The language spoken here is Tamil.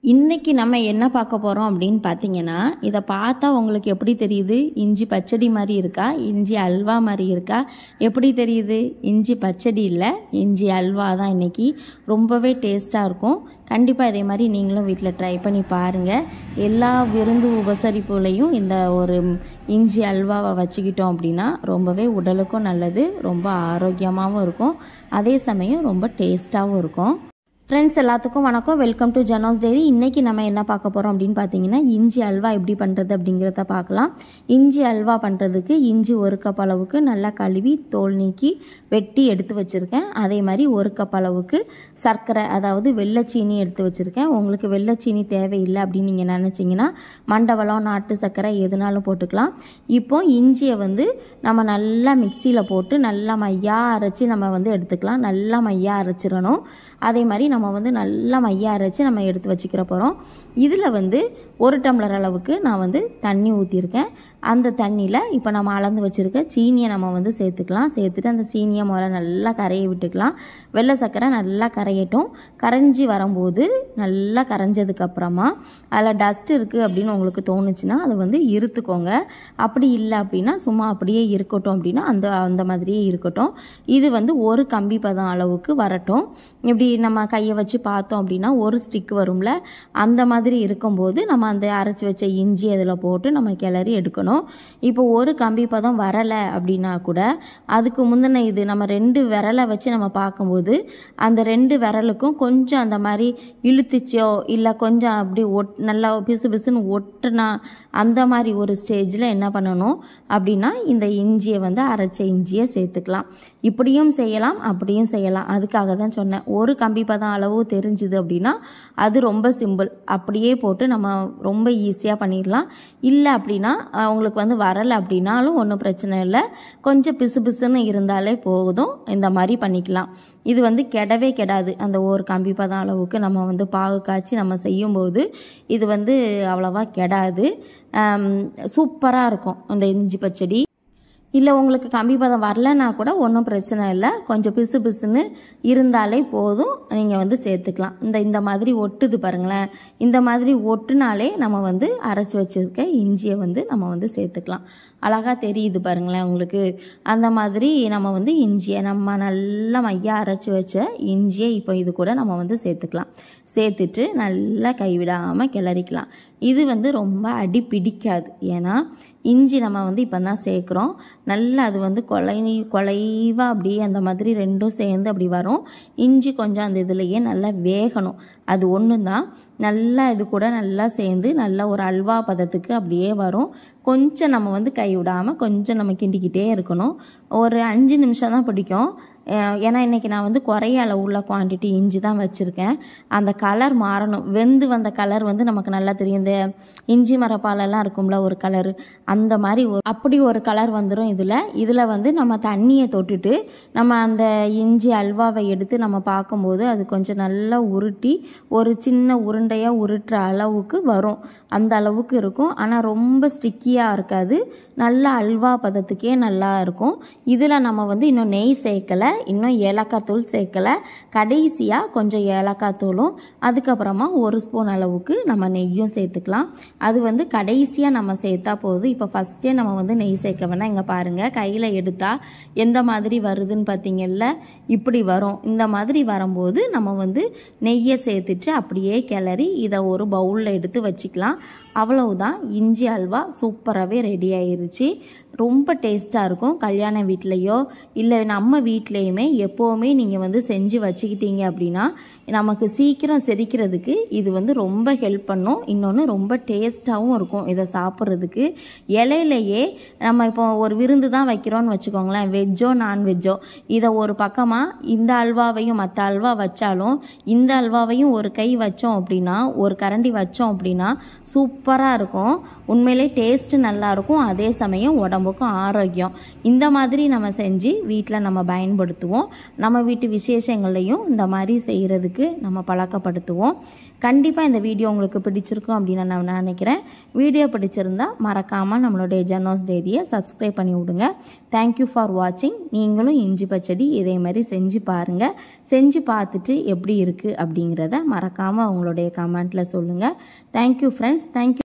இன்னைக்கு நம்ம என்ன பார்க்க போகிறோம் அப்படின்னு பார்த்தீங்கன்னா இதை பார்த்தா உங்களுக்கு எப்படி தெரியுது இஞ்சி பச்சடி மாதிரி இருக்கா இஞ்சி அல்வா மாதிரி இருக்கா எப்படி தெரியுது இஞ்சி பச்சடி இல்லை இஞ்சி அல்வா தான் இன்னைக்கு ரொம்பவே டேஸ்ட்டாக இருக்கும் கண்டிப்பாக இதே மாதிரி நீங்களும் வீட்டில் ட்ரை பண்ணி பாருங்கள் எல்லா விருந்து உபசரிப்புலையும் இந்த ஒரு இஞ்சி அல்வாவை வச்சுக்கிட்டோம் அப்படின்னா ரொம்பவே உடலுக்கும் நல்லது ரொம்ப ஆரோக்கியமாகவும் இருக்கும் அதே சமயம் ரொம்ப டேஸ்ட்டாகவும் இருக்கும் ஃப்ரெண்ட்ஸ் எல்லாத்துக்கும் வணக்கம் வெல்கம் டு ஜனோஸ் டெய்ரி இன்றைக்கி நம்ம என்ன பார்க்க போகிறோம் அப்படின்னு பார்த்தீங்கன்னா இஞ்சி அல்வா எப்படி பண்ணுறது அப்படிங்கிறத பார்க்கலாம் இஞ்சி அல்வா பண்ணுறதுக்கு இஞ்சி ஒரு கப் அளவுக்கு நல்லா கழுவி தோல் நீக்கி வெட்டி எடுத்து வச்சுருக்கேன் அதே மாதிரி ஒரு கப் அளவுக்கு சர்க்கரை அதாவது வெள்ளைச்சீனி எடுத்து வச்சுருக்கேன் உங்களுக்கு வெள்ளைச்சீனி தேவையில்லை அப்படின்னு நீங்கள் நினச்சிங்கன்னா மண்டவளம் நாட்டு சர்க்கரை எதுனாலும் போட்டுக்கலாம் இப்போ இஞ்சியை வந்து நம்ம நல்லா மிக்சியில் போட்டு நல்லா மையாக அரைச்சி நம்ம வந்து எடுத்துக்கலாம் நல்லா மையாக அரைச்சிடணும் அதே மாதிரி நம்ம வந்து நல்லா மையாக அரைச்சி நம்ம எடுத்து வச்சுக்கிற போகிறோம் இதில் வந்து ஒரு டம்ளர் அளவுக்கு நான் வந்து தண்ணி ஊற்றிருக்கேன் அந்த தண்ணியில் இப்போ நம்ம அளந்து வச்சுருக்க சீனியை நம்ம வந்து சேர்த்துக்கலாம் சேர்த்துட்டு அந்த சீனியை முதல்ல நல்லா கரைய விட்டுக்கலாம் வெள்ளை சர்க்கரை நல்லா கரையட்டும் கரைஞ்சி வரும்போது நல்லா கரைஞ்சதுக்கப்புறமா அதில் டஸ்ட் இருக்குது அப்படின்னு உங்களுக்கு தோணுச்சுன்னா அதை வந்து இருத்துக்கோங்க அப்படி இல்லை அப்படின்னா சும்மா அப்படியே இருக்கட்டும் அப்படின்னா அந்த அந்த மாதிரியே இருக்கட்டும் இது வந்து ஒரு கம்பி பதம் அளவுக்கு வரட்டும் இப்படி நம்ம கையை வச்சு பார்த்தோம் அப்படின்னா ஒரு ஸ்டிக் வரும்ல அந்த மாதிரி இருக்கும்போது நம்ம அந்த அரைச்சி வச்ச இஞ்சி அதில் போட்டு நம்ம கிளறி எடுக்கணும் இப்போ ஒரு கம்பி பதம் வரலை அப்படின்னா கூட அதுக்கு முந்தின இது நம்ம ரெண்டு விரலை வச்சு நம்ம பார்க்கும்போது அந்த ரெண்டு விரலுக்கும் கொஞ்சம் அந்த மாதிரி இழுத்துச்சோ இல்லை கொஞ்சம் அப்படி ஒட் நல்லா பிசு பிசுன்னு ஒட்டுனா அந்த மாதிரி ஒரு ஸ்டேஜில் என்ன பண்ணணும் அப்படின்னா இந்த இஞ்சியை வந்து அரைச்ச இஞ்சியை சேர்த்துக்கலாம் இப்படியும் செய்யலாம் அப்படியும் செய்யலாம் அதுக்காக தான் சொன்னேன் ஒரு கம்பி பதம் அளவு தெரிஞ்சுது அப்படின்னா அது ரொம்ப சிம்பிள் அப்படியே போட்டு நம்ம ரொம்ப ஈஸியாக பண்ணிடலாம் இல்லை அப்படின்னா அவங்களுக்கு வந்து வரலை அப்படின்னாலும் ஒன்றும் பிரச்சனை இல்லை கொஞ்சம் பிசு பிசுன்னு இருந்தாலே போதும் இந்த மாதிரி பண்ணிக்கலாம் இது வந்து கெடவே கெடாது அந்த ஒரு கம்பி பதம் அளவுக்கு நம்ம வந்து பாகு காய்ச்சி நம்ம செய்யும்போது இது வந்து அவ்வளோவா கெடாது சூப்பராக இருக்கும் அந்த இஞ்சி பச்சடி இல்லை உங்களுக்கு கம்பி பதம் வரலன்னா கூட ஒன்றும் பிரச்சனை இல்லை கொஞ்சம் பிசு பிசுன்னு இருந்தாலே போதும் நீங்கள் வந்து சேர்த்துக்கலாம் இந்த இந்த மாதிரி ஒட்டுது பாருங்களேன் இந்த மாதிரி ஒட்டுனாலே நம்ம வந்து அரைச்சி வச்சுருக்க இஞ்சியை வந்து நம்ம வந்து சேர்த்துக்கலாம் அழகாக தெரியுது பாருங்களேன் உங்களுக்கு அந்த மாதிரி நம்ம வந்து இஞ்சியை நம்ம நல்லா மையாக அரைச்சி வச்ச இஞ்சியை இப்போ இது கூட நம்ம வந்து சேர்த்துக்கலாம் சேர்த்துட்டு நல்லா கைவிடாமல் கிளறிக்கலாம் இது வந்து ரொம்ப அடி பிடிக்காது ஏன்னா இஞ்சி நம்ம வந்து இப்போ தான் சேர்க்குறோம் நல்லா அது வந்து கொலை கொலைவாக அப்படியே அந்த மாதிரி ரெண்டும் சேர்ந்து அப்படி வரும் இஞ்சி கொஞ்சம் அந்த இதுலேயே நல்லா வேகணும் அது ஒன்று தான் நல்லா இது கூட நல்லா சேர்ந்து நல்லா ஒரு அல்வா பதத்துக்கு அப்படியே வரும் கொஞ்சம் நம்ம வந்து கை விடாமல் கொஞ்சம் நம்ம கிண்டிக்கிட்டே இருக்கணும் ஒரு அஞ்சு நிமிஷம் தான் பிடிக்கும் ஏன்னா இன்றைக்கி நான் வந்து குறைய அளவுள்ள குவான்டிட்டி இஞ்சி தான் வச்சுருக்கேன் அந்த கலர் மாறணும் வெந்து வந்த கலர் வந்து நமக்கு நல்லா தெரியும் இந்த இஞ்சி மரப்பாலெல்லாம் இருக்கும்ல ஒரு கலரு அந்த மாதிரி ஒரு அப்படி ஒரு கலர் வந்துடும் இதில் இதில் வந்து நம்ம தண்ணியை தொட்டுட்டு நம்ம அந்த இஞ்சி அல்வாவை எடுத்து நம்ம பார்க்கும்போது அது கொஞ்சம் நல்லா உருட்டி ஒரு சின்ன உருண்டையாக உருட்டுற அளவுக்கு வரும் அந்த அளவுக்கு இருக்கும் ஆனால் ரொம்ப ஸ்டிக்கியாக இருக்காது நல்ல அல்வா பதத்துக்கே நல்லா இருக்கும் இதில் நம்ம வந்து இன்னும் நெய் சேர்க்கலை இன்னும் ஏலக்காய் தூள் சேர்க்கலை கடைசியாக கொஞ்சம் ஏலக்காய் தூளும் அதுக்கப்புறமா ஒரு ஸ்பூன் அளவுக்கு நம்ம நெய்யும் சேர்த்துக்கலாம் அது வந்து கடைசியாக நம்ம சேர்த்தா போதும் இப்போ ஃபஸ்ட்டே நம்ம வந்து நெய் சேர்க்க வேணாம் இங்கே பாருங்கள் கையில் எடுத்தால் எந்த மாதிரி வருதுன்னு பார்த்தீங்கல்ல இப்படி வரும் இந்த மாதிரி வரும்போது நம்ம வந்து நெய்யை சேர்த்துட்டு அப்படியே கிளறி இதை ஒரு பவுலில் எடுத்து வச்சுக்கலாம் அவ்வளவுதான் இஞ்சி அல்வா சூப்பராகவே ரெடி ஆயிருச்சு ரொம்ப டேஸ்ட்டாக இருக்கும் கல்யாண வீட்லேயோ இல்லை நம்ம வீட்லேயுமே எப்போவுமே நீங்கள் வந்து செஞ்சு வச்சுக்கிட்டீங்க அப்படின்னா நமக்கு சீக்கிரம் செரிக்கிறதுக்கு இது வந்து ரொம்ப ஹெல்ப் பண்ணும் இன்னொன்று ரொம்ப டேஸ்ட்டாகவும் இருக்கும் இதை சாப்பிட்றதுக்கு இலையிலையே நம்ம இப்போ ஒரு விருந்து தான் வைக்கிறோன்னு வச்சுக்கோங்களேன் வெஜ்ஜோ நான்வெஜ்ஜோ இதை ஒரு பக்கமாக இந்த அல்வாவையும் மற்ற அல்வா வச்சாலும் இந்த அல்வாவையும் ஒரு கை வச்சோம் அப்படின்னா ஒரு கரண்டி வச்சோம் அப்படின்னா சூப்பராக இருக்கும் உண்மையிலே டேஸ்ட்டு நல்லாயிருக்கும் அதே சமயம் உடம்புக்கும் ஆரோக்கியம் இந்த மாதிரி நம்ம செஞ்சு வீட்டில் நம்ம பயன்படுத்தணும் பழக்கப்படுத்துவோம் நம்ம வீட்டு விசேஷங்கள்லையும் இந்த மாதிரி செய்கிறதுக்கு நம்ம பழக்கப்படுத்துவோம் கண்டிப்பாக இந்த வீடியோ உங்களுக்கு பிடிச்சிருக்கும் அப்படின்னு நான் நினைக்கிறேன் வீடியோ பிடிச்சிருந்தா மறக்காமல் நம்மளுடைய ஜனோஸ் டைரியை சப்ஸ்கிரைப் பண்ணி விடுங்க தேங்க்யூ ஃபார் வாட்சிங் நீங்களும் இஞ்சி பச்சடி இதே மாதிரி செஞ்சு பாருங்கள் செஞ்சு பார்த்துட்டு எப்படி இருக்குது அப்படிங்கிறத மறக்காமல் உங்களுடைய கமெண்ட்டில் சொல்லுங்கள் தேங்க்யூ ஃப்ரெண்ட்ஸ் தேங்க்யூ